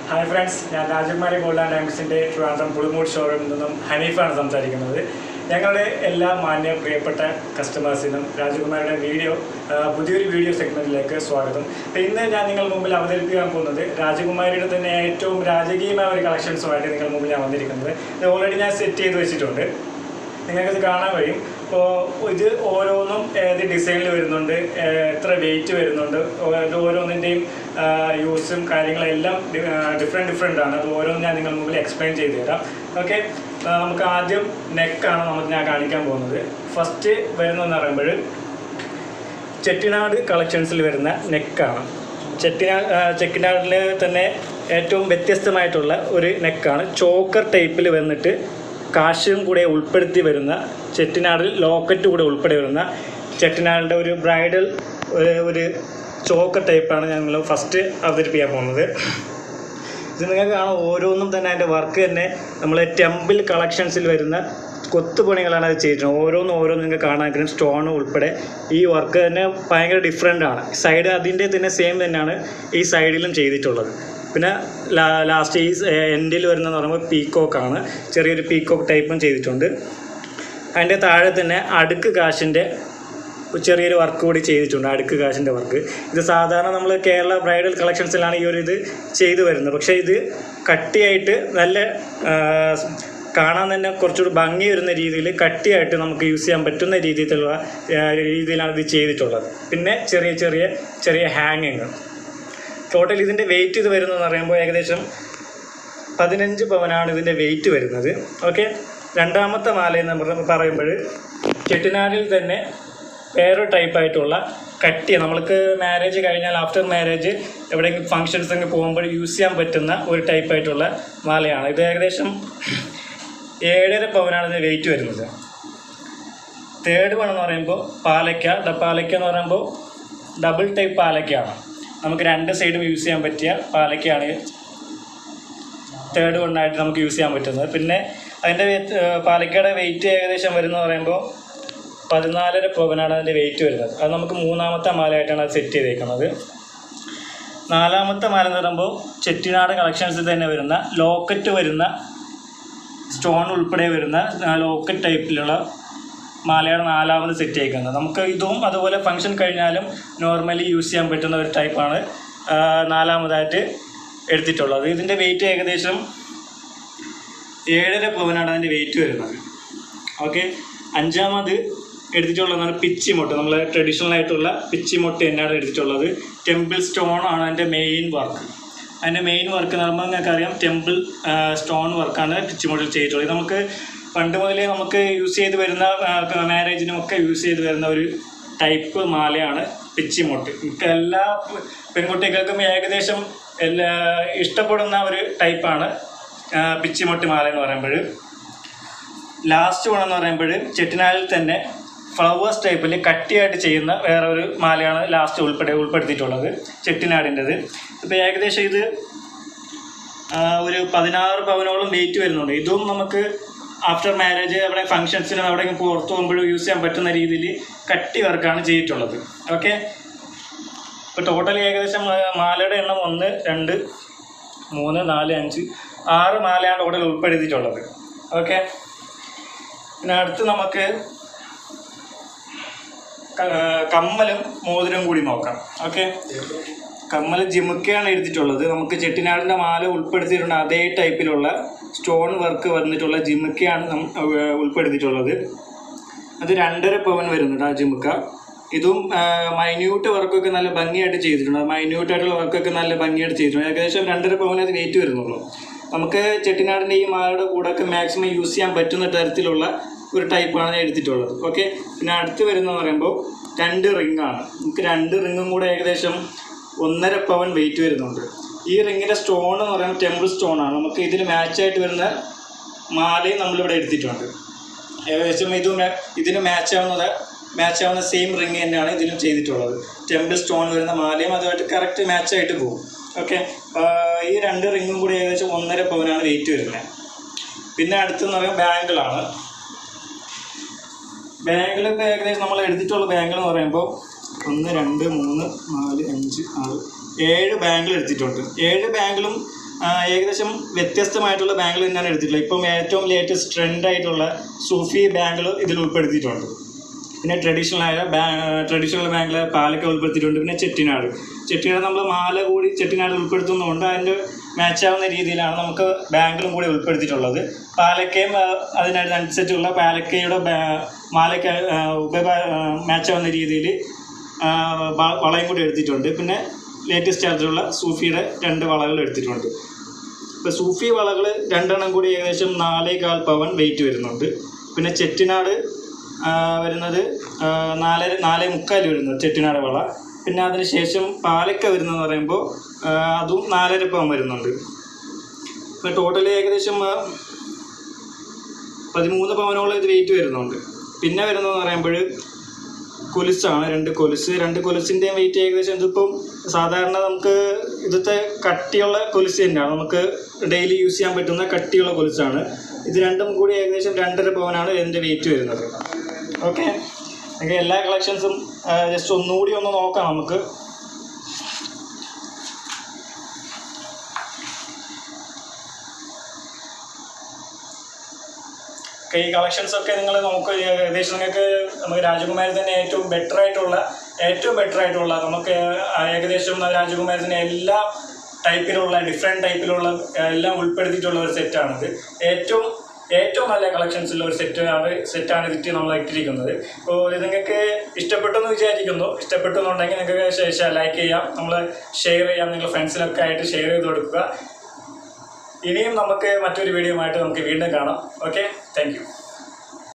hi friends ഞാൻ Rajakumari gold and ഡയമണ്ട്സിൻ്റെ ട്രിവാൻഡ്രം പുളിമൂട് ഷോറൂമിൽ നിന്നും ഹനീഫാണ് സംസാരിക്കുന്നത് ഞങ്ങളുടെ എല്ലാ മാന്യ പ്രിയപ്പെട്ട കസ്റ്റമേഴ്സിനും രാജകുമാരിയുടെ വീഡിയോ ആ, പുതിയൊരു വീഡിയോ സെഗ്മെൻറ്റിലേക്ക് സ്വാഗതം അപ്പോൾ ഇന്ന് ഞാൻ നിങ്ങളുടെ മുമ്പിൽ അവതരിപ്പിക്കാൻ പോകുന്നത് രാജകുമാരിയുടെ തന്നെ ഏറ്റവും രാജകീയമായ ഒരു കളക്ഷൻസുമായിട്ട് നിങ്ങളുടെ മുമ്പിൽ ഞാൻ വന്നിരിക്കുന്നത് ഇത് ഓൾറെഡി ഞാൻ സെറ്റ് ചെയ്ത് വെച്ചിട്ടുണ്ട് നിങ്ങൾക്കത് കാണാൻ കഴിയും അപ്പോൾ ഇത് ഓരോന്നും ഏത് ഡിസൈനിൽ വരുന്നുണ്ട് ഏഹ് എത്ര വെയിറ്റ് വരുന്നുണ്ട് ഓ- ഇത് ഓരോന്നിൻ്റെയും യൂസും കാര്യങ്ങളെല്ലാം ഡിഫറെൻറ്റ് ഡിഫറെൻ്റ് ആണ് അത് ഓരോന്നും ഞാൻ നിങ്ങൾ മുമ്പിൽ എക്സ്പ്ലെയിൻ ചെയ്തു തരാം ഓക്കെ നമുക്ക് ആദ്യം നെക്കാണ് നമുക്ക് ഞാൻ കാണിക്കാൻ പോകുന്നത് ഫസ്റ്റ് വരുന്നതെന്ന് പറയുമ്പോൾ ചെട്ടിനാട് കളക്ഷൻസിൽ വരുന്ന നെക്കാണ് ചെട്ടിനാട് ചെട്ടിനാടിൽ തന്നെ ഏറ്റവും വ്യത്യസ്തമായിട്ടുള്ള ഒരു നെക്കാണ് ചോക്കർ ടൈപ്പിൽ വന്നിട്ട് കാശും കൂടെ ഉൾപ്പെടുത്തി വരുന്ന ചെട്ടിനാടിൽ ലോക്കറ്റ് കൂടെ ഉൾപ്പെടെ വരുന്ന ചെട്ടിനാടിൻ്റെ ഒരു ബ്രൈഡൽ ഒരു ചോക്കർ ടൈപ്പാണ് ഞങ്ങൾ ഫസ്റ്റ് അവതരിപ്പിക്കാൻ പോകുന്നത് ഇത് നിങ്ങൾക്ക് കാണാം ഓരോന്നും തന്നെ അതിൻ്റെ വർക്ക് തന്നെ നമ്മളെ ടെമ്പിൾ കളക്ഷൻസിൽ വരുന്ന കൊത്തുപണികളാണ് അത് ചെയ്തിട്ടുള്ളത് ഓരോന്നും ഓരോന്നും നിങ്ങൾക്ക് കാണാൻ കഴിയും സ്റ്റോൺ ഉൾപ്പെടെ ഈ വർക്ക് തന്നെ ഭയങ്കര ഡിഫറെൻ്റ് ആണ് സൈഡ് അതിൻ്റെ തന്നെ സെയിം തന്നെയാണ് ഈ സൈഡിലും ചെയ്തിട്ടുള്ളത് പിന്നെ ലാസ്റ്റ് ഈ എൻഡിൽ വരുന്നതെന്ന് പറയുമ്പോൾ പീക്കോക്കാണ് ചെറിയൊരു പീക്കോക്ക് ടൈപ്പും ചെയ്തിട്ടുണ്ട് അതിൻ്റെ താഴെ തന്നെ അടുക്ക് കാശിൻ്റെ ചെറിയൊരു വർക്ക് കൂടി ചെയ്തിട്ടുണ്ട് അടുക്ക് കാശിൻ്റെ വർക്ക് ഇത് സാധാരണ നമ്മൾ കേരള ബ്രൈഡൽ കളക്ഷൻസിലാണ് ഈ ഒരു ഇത് ചെയ്തു വരുന്നത് പക്ഷേ ഇത് കട്ടിയായിട്ട് നല്ല ആ, കാണാൻ തന്നെ കുറച്ചുകൂടി ഭംഗി വരുന്ന രീതിയിൽ കട്ടിയായിട്ട് നമുക്ക് യൂസ് ചെയ്യാൻ പറ്റുന്ന രീതിയിലുള്ള ആ, രീതിയിലാണ് ഇത് ചെയ്തിട്ടുള്ളത് പിന്നെ ചെറിയ ചെറിയ ചെറിയ ഹാങ്ങിങ് ടോട്ടൽ ഇതിൻ്റെ വെയിറ്റ് ഇത് വരുന്നതെന്ന് പറയുമ്പോൾ ഏകദേശം പതിനഞ്ച് പവനാണ് ഇതിൻ്റെ വെയിറ്റ് വരുന്നത് ഓക്കെ രണ്ടാമത്തെ മാല എന്ന് പറ- പറയുമ്പോൾ ചെട്ടിനാടിൽ തന്നെ വേറൊരു ടൈപ്പായിട്ടുള്ള കട്ടി നമ്മൾക്ക് മാരേജ് കഴിഞ്ഞാൽ ആഫ്റ്റർ മാരേജ് എവിടെയെങ്കിലും ഫങ്ഷൻസ് ഒക്കെ പോകുമ്പോൾ യൂസ് ചെയ്യാൻ പറ്റുന്ന ഒരു ടൈപ്പായിട്ടുള്ള മാലയാണ് ഇത് ഏകദേശം ഏഴര പവനാണ് ഇതിന് വെയിറ്റ് വരുന്നത് തേർഡ് വൺ എന്ന് പറയുമ്പോൾ പാലക്ക ഡ- പാലക്ക എന്ന് പറയുമ്പോൾ ഡബിൾ ടൈപ്പ് പാലക്കയാണ് നമുക്ക് രണ്ട് സൈഡും യൂസ് ചെയ്യാൻ പറ്റിയ പാലക്കയാണ് തേർഡ് വണ്ണായിട്ട് നമുക്ക് യൂസ് ചെയ്യാൻ പറ്റുന്നത് പിന്നെ അതിൻ്റെ വെ- ഏർ പാലക്കയുടെ വെയിറ്റ് ഏകദേശം വരുന്ന പറയുമ്പോൾ പതിനാലര പവനാണ് അതിൻ്റെ വെയിറ്റ് വരുന്നത് അത് നമുക്ക് മൂന്നാമത്തെ മാലയായിട്ടാണ് അത് സെറ്റ് ചെയ്തേക്കുന്നത് നാലാമത്തെ മാല എന്ന് പറയുമ്പോൾ ചെട്ടിനാട് കളക്ഷൻസിൽ തന്നെ വരുന്ന ലോക്കറ്റ് വരുന്ന സ്റ്റോൺ ഉൾപ്പെടെ വരുന്ന ലോക്കറ്റ് ടൈപ്പിലുള്ള മാലയാണ് നാലാമത് സെറ്റ് ചെയ്യിക്കുന്നത് നമുക്ക് ഇതും അതുപോലെ ഫങ്ഷൻ കഴിഞ്ഞാലും നോർമലി യൂസ് ചെയ്യാൻ പറ്റുന്ന ഒരു ടൈപ്പാണ് നാലാമതായിട്ട് എടുത്തിട്ടുള്ളത് ഇതിൻ്റെ വെയിറ്റ് ഏകദേശം ഏഴര പവനാണ് അതിൻ്റെ വെയിറ്റ് വരുന്നത് ഓക്കെ അഞ്ചാമത് എടുത്തിട്ടുള്ളതാണ് പിച്ചിമൊട്ട് നമ്മൾ ട്രഡീഷണൽ ആയിട്ടുള്ള പിച്ചിമൊട്ട് തന്നെയാണ് എടുത്തിട്ടുള്ളത് ടെമ്പിൾ സ്റ്റോൺ ആണ് അതിൻ്റെ മെയിൻ വർക്ക് അതിൻ്റെ മെയിൻ വർക്ക് എന്ന് പറയുമ്പോൾ നിങ്ങൾക്ക് അറിയാം ടെമ്പിൾ സ്റ്റോൺ വർക്കാണ് പിച്ചിമൊട്ടിൽ ചെയ്തിട്ടുള്ളത് ഇത് നമുക്ക് പണ്ട് മുതലേ നമുക്ക് യൂസ് ചെയ്ത് വരുന്ന മാരേജിനുമൊക്കെ യൂസ് ചെയ്ത് വരുന്ന ഒരു ടൈപ്പ് മാലയാണ് പിച്ചിമൊട്ട് മിക്ക എല്ലാ പെൺകുട്ടികൾക്കും ഏകദേശം എല്ലാ ഇഷ്ടപ്പെടുന്ന ഒരു ടൈപ്പാണ് പിച്ചിമൊട്ട് മാല എന്ന് പറയുമ്പോൾ ലാസ്റ്റ് വൺ എന്ന് പറയുമ്പോൾ ചെട്ടിനാടിൽ തന്നെ ഫ്ലവേഴ്സ് ടൈപ്പിൽ കട്ടിയായിട്ട് ചെയ്യുന്ന വേറെ ഒരു മാലയാണ് ലാസ്റ്റ് ഉൾപ്പെടെ ഉൾപ്പെടുത്തിയിട്ടുള്ളത് ചെട്ടിനാടിൻ്റെത് ഇപ്പോൾ ഏകദേശം ഇത് ആ, ഒരു പതിനാറ് പവനോളം വെയിറ്റ് വരുന്നുണ്ട് ഇതും നമുക്ക് ആഫ്റ്റർ മാരേജ് അവിടെ ഫങ്ഷൻസിനും എവിടെയെങ്കിലും പുറത്ത് പോകുമ്പോഴും യൂസ് ചെയ്യാൻ പറ്റുന്ന രീതിയിൽ കട്ടി വർക്കാണ് ചെയ്തിട്ടുള്ളത് ഓക്കെ ഇപ്പോൾ ടോട്ടൽ ഏകദേശം ആ, മാലയുടെ എണ്ണം ഒന്ന് രണ്ട് മൂന്ന് നാല് അഞ്ച് ആറ് മാലയാണ് ടോട്ടൽ ഉൾപ്പെടുത്തിയിട്ടുള്ളത് ഓക്കെ പിന്നെ അടുത്ത് നമുക്ക് ക- കമ്മലും മോതിരം കൂടി നോക്കാം ഓക്കെ കമ്മൽ ജിമുക്കയാണ് എഴുതിയിട്ടുള്ളത് നമുക്ക് ചെട്ടിനാടിൻ്റെ മാല ഉൾപ്പെടുത്തിയിട്ടുണ്ട് അതേ ടൈപ്പിലുള്ള സ്റ്റോൺ വർക്ക് വന്നിട്ടുള്ള ജിമുക്കയാണ് നം ഏർ ഉൾപ്പെടുത്തിയിട്ടുള്ളത് അത് രണ്ടര പവൻ വരുന്നുണ്ട് ആ ജിമുക്ക ഇതും മൈന്യൂട്ട് വർക്കൊക്കെ നല്ല ഭംഗിയായിട്ട് ചെയ്തിട്ടുണ്ട് മൈന്യൂട്ട് ആയിട്ടുള്ള വർക്കൊക്കെ നല്ല ഭംഗിയായിട്ട് ചെയ്തിട്ടുണ്ട് ഏകദേശം രണ്ടര പവൻ അത് വെയിറ്റ് വരുന്നുള്ളൂ നമുക്ക് ചെട്ടിനാടിൻ്റെ ഈ മാലയുടെ കൂടെയൊക്കെ മാക്സിമം യൂസ് ചെയ്യാൻ പറ്റുന്ന തരത്തിലുള്ള ഒരു ടൈപ്പാണ് ഞാൻ എടുത്തിട്ടുള്ളത് ഓക്കെ പിന്നെ അടുത്ത് വരുന്നതെന്ന് പറയുമ്പോൾ രണ്ട് റിംഗ് ആണ് നമുക്ക് രണ്ട് റിങ്ങും കൂടെ ഏകദേശം ഒന്നര പവൻ വെയിറ്റ് വരുന്നുണ്ട് ഈ റിങ്ങിൻ്റെ സ്റ്റോൺ എന്ന് പറയുമ്പോൾ ടെമ്പിൾ സ്റ്റോൺ ആണ് നമുക്ക് ഇതിന് മാച്ചായിട്ട് വരുന്ന മാലയും നമ്മളിവിടെ എടുത്തിട്ടുണ്ട് ഏകദേശം ഇത് മേ- ഇതിന് മാച്ച് ആവുന്നത് മാച്ച് ആവുന്ന സെയിം റിങ് തന്നെയാണ് ഇതിലും ചെയ്തിട്ടുള്ളത് ടെമ്പിൾ സ്റ്റോൺ വരുന്ന മാലയും അതുമായിട്ട് കറക്റ്റ് മാച്ച് ആയിട്ട് പോകും ഓക്കെ ഈ രണ്ട് റിങ്ങും കൂടി ഏകദേശം ഒന്നര പവനാണ് വെയിറ്റ് വരുന്നത് പിന്നെ അടുത്തെന്ന് പറയുമ്പോൾ ബാങ്കിളാണ് ബാങ്കിൾ ഇപ്പോൾ ഏകദേശം നമ്മൾ എടുത്തിട്ടുള്ള ബാങ്കിൾ എന്ന് പറയുമ്പോൾ ഒന്ന് രണ്ട് മൂന്ന് നാല് അഞ്ച് ആറ് ഏഴ് ബാങ്കിൾ എടുത്തിട്ടുണ്ട് ഏഴ് ബാങ്കിലും ആ, ഏകദേശം വ്യത്യസ്തമായിട്ടുള്ള ബാങ്കുകൾ തന്നെയാണ് എടുത്തിട്ടുള്ളത് ഇപ്പം ഏറ്റവും ലേറ്റസ്റ്റ് ട്രെൻഡ് ആയിട്ടുള്ള സൂഫി ബാങ്കുകൾ ഇതിൽ ഉൾപ്പെടുത്തിയിട്ടുണ്ട് പിന്നെ ട്രഡീഷണൽ ആയ ബാ ട്രഡീഷണൽ ബാങ്കിൽ പാലൊക്കെ ഉൾപ്പെടുത്തിയിട്ടുണ്ട് പിന്നെ ചെട്ടിനാട് ചെട്ടിനാട് നമ്മൾ മാല കൂടി ചെട്ടിനാട് ഉൾപ്പെടുത്തുന്നതുകൊണ്ട് അതിൻ്റെ മാച്ച് ആവുന്ന രീതിയിലാണ് നമുക്ക് ബാങ്കിലും കൂടി ഉൾപ്പെടുത്തിയിട്ടുള്ളത് പാലക്കയും ആ, അതിനനുസരിച്ചുള്ള പാലക്കയുടെ ബാ- മാലയ്ക്ക് ഉപ മാച്ച് ആവുന്ന രീതിയിൽ വളയും കൂടി എടുത്തിട്ടുണ്ട് പിന്നെ ലേറ്റസ്റ്റ് ആയിട്ടുള്ള സൂഫിയുടെ രണ്ട് വളകൾ എടുത്തിട്ടുണ്ട് ഇപ്പോൾ സൂഫി വളകൾ രണ്ടെണ്ണം കൂടി ഏകദേശം നാലേ കാൽ പവൻ വെയിറ്റ് വരുന്നുണ്ട് പിന്നെ ചെട്ടിനാട് ആ, വരുന്നത് ആ, നാലര നാലേ മുക്കാൽ വരുന്നത് ചെട്ടിനാട് വള പിന്നെ അതിന് ശേഷം പാലക്ക വരുന്നതെന്ന് പറയുമ്പോൾ ആ, അതും നാലര പവൻ വരുന്നുണ്ട് ഇപ്പോൾ ടോട്ടൽ ഏകദേശം ആ, പതിമൂന്ന് പവനോളം ഇത് വെയിറ്റ് വരുന്നുണ്ട് പിന്നെ വരുന്നതെന്ന് പറയുമ്പോൾ കൊലുസാണ് രണ്ട് കൊലുസ് രണ്ട് കൊലുസിൻ്റെയും വെയിറ്റ് ഏകദേശം ഇതിപ്പം സാധാരണ നമുക്ക് ഇതത്തെ കട്ടിയുള്ള കൊലുസ് തന്നെയാണ് നമുക്ക് ഡെയിലി യൂസ് ചെയ്യാൻ പറ്റുന്ന കട്ടിയുള്ള കൊലുസാണ് ഇത് രണ്ടും കൂടി ഏകദേശം രണ്ടര പവനാണ് ഇതിൻ്റെ വെയിറ്റ് വരുന്നത് ഓക്കെ നമുക്ക് എല്ലാ കളക്ഷൻസും ജസ്റ്റ് ഒന്നുകൂടി ഒന്ന് നോക്കാം നമുക്ക് ഒക്കെ ഈ കളക്ഷൻസ് ഒക്കെ നിങ്ങൾ നോക്കുക ഏകദേശം നിങ്ങൾക്ക് നമുക്ക് രാജകുമാരി തന്നെ ഏറ്റവും ബെറ്റർ ആയിട്ടുള്ള ഏറ്റവും ബെറ്റർ ആയിട്ടുള്ള നമുക്ക് ഏകദേശം രാജകുമാരി തന്നെ എല്ലാ ടൈപ്പിലുള്ള ഡിഫറെൻറ്റ് ടൈപ്പിലുള്ള എല്ലാം ഉൾപ്പെടുത്തിയിട്ടുള്ള ഒരു സെറ്റാണിത് ഏറ്റവും ഏറ്റവും നല്ല കളക്ഷൻസ് ഉള്ള ഒരു സെറ്റ് ആണ് സെറ്റാണ് ഇതിട്ട് നമ്മൾ ഇട്ടിരിക്കുന്നത് അപ്പോൾ ഇത് നിങ്ങൾക്ക് ഇഷ്ടപ്പെട്ടു എന്ന് വിചാരിക്കുന്നു ഇഷ്ടപ്പെട്ടു എന്നുണ്ടെങ്കിൽ നിങ്ങൾക്ക് ശേഷം ലൈക്ക് ചെയ്യാം നമ്മൾ ഷെയർ ചെയ്യാം നിങ്ങൾ ഫ്രണ്ട്സിനൊക്കെ ആയിട്ട് ഷെയർ ചെയ്ത് കൊടുക്കുക ഇനിയും നമുക്ക് മറ്റൊരു വീഡിയോ ആയിട്ട് നമുക്ക് വീണ്ടും കാണാം ഓക്കെ താങ്ക് യു